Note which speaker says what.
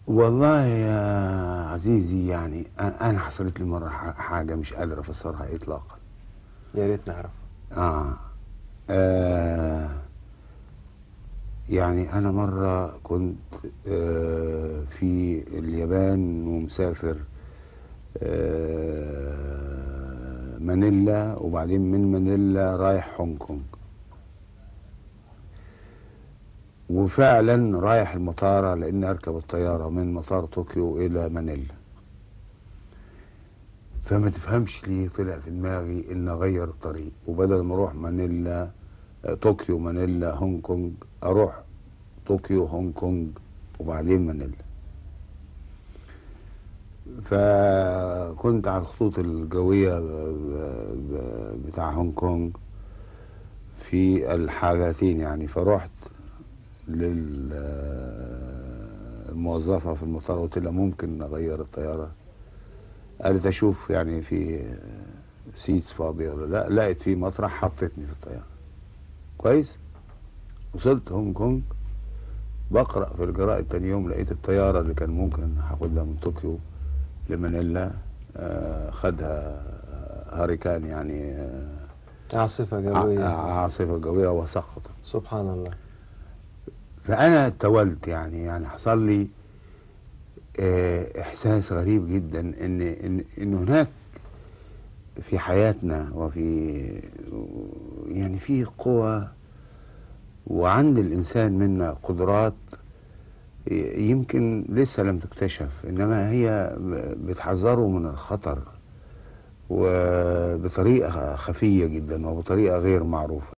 Speaker 1: والله يا عزيزي يعني أ- انا حصلت لي مره ح- حاجه مش قادر افسرها اطلاقا
Speaker 2: يا ريت نعرف
Speaker 1: آه. آه يعني أنا مرة كنت آه في اليابان ومسافر آه مانيلا وبعدين من مانيلا رايح هونج كونج وفعلا رايح المطار لأن أركب الطيارة من مطار طوكيو إلى مانيلا فما تفهمش ليه طلع في دماغي ان اغير الطريق وبدل ما اروح مانيلا آه، طوكيو مانيلا هونج كونج اروح طوكيو هونج كونج وبعدين مانيلا فكنت على الخطوط الجوية ب- ب- ب- بتاع هونج كونج في الحالتين يعني فرحت للموظفة في المطار قلت لها ممكن أغير الطيارة قالت اشوف يعني في سيتس فاضيه ولا لا لقيت في مطرح حطتني في الطياره كويس وصلت هونج كونج بقرا في الجرائد تاني يوم لقيت الطياره اللي كان ممكن هاخدها من طوكيو لمانيلا آه، خدها هاريكان يعني آه،
Speaker 2: عاصفة
Speaker 1: ع-
Speaker 2: جوية
Speaker 1: عاصفه جويه وسقط
Speaker 2: سبحان الله
Speaker 1: فانا تولت يعني يعني حصل لي آه، احساس غريب جدا ان ان ان هناك في حياتنا وفي يعني في قوى وعند الانسان منا قدرات يمكن لسه لم تكتشف انما هي بتحذره من الخطر وبطريقه خفيه جدا وبطريقه غير معروفه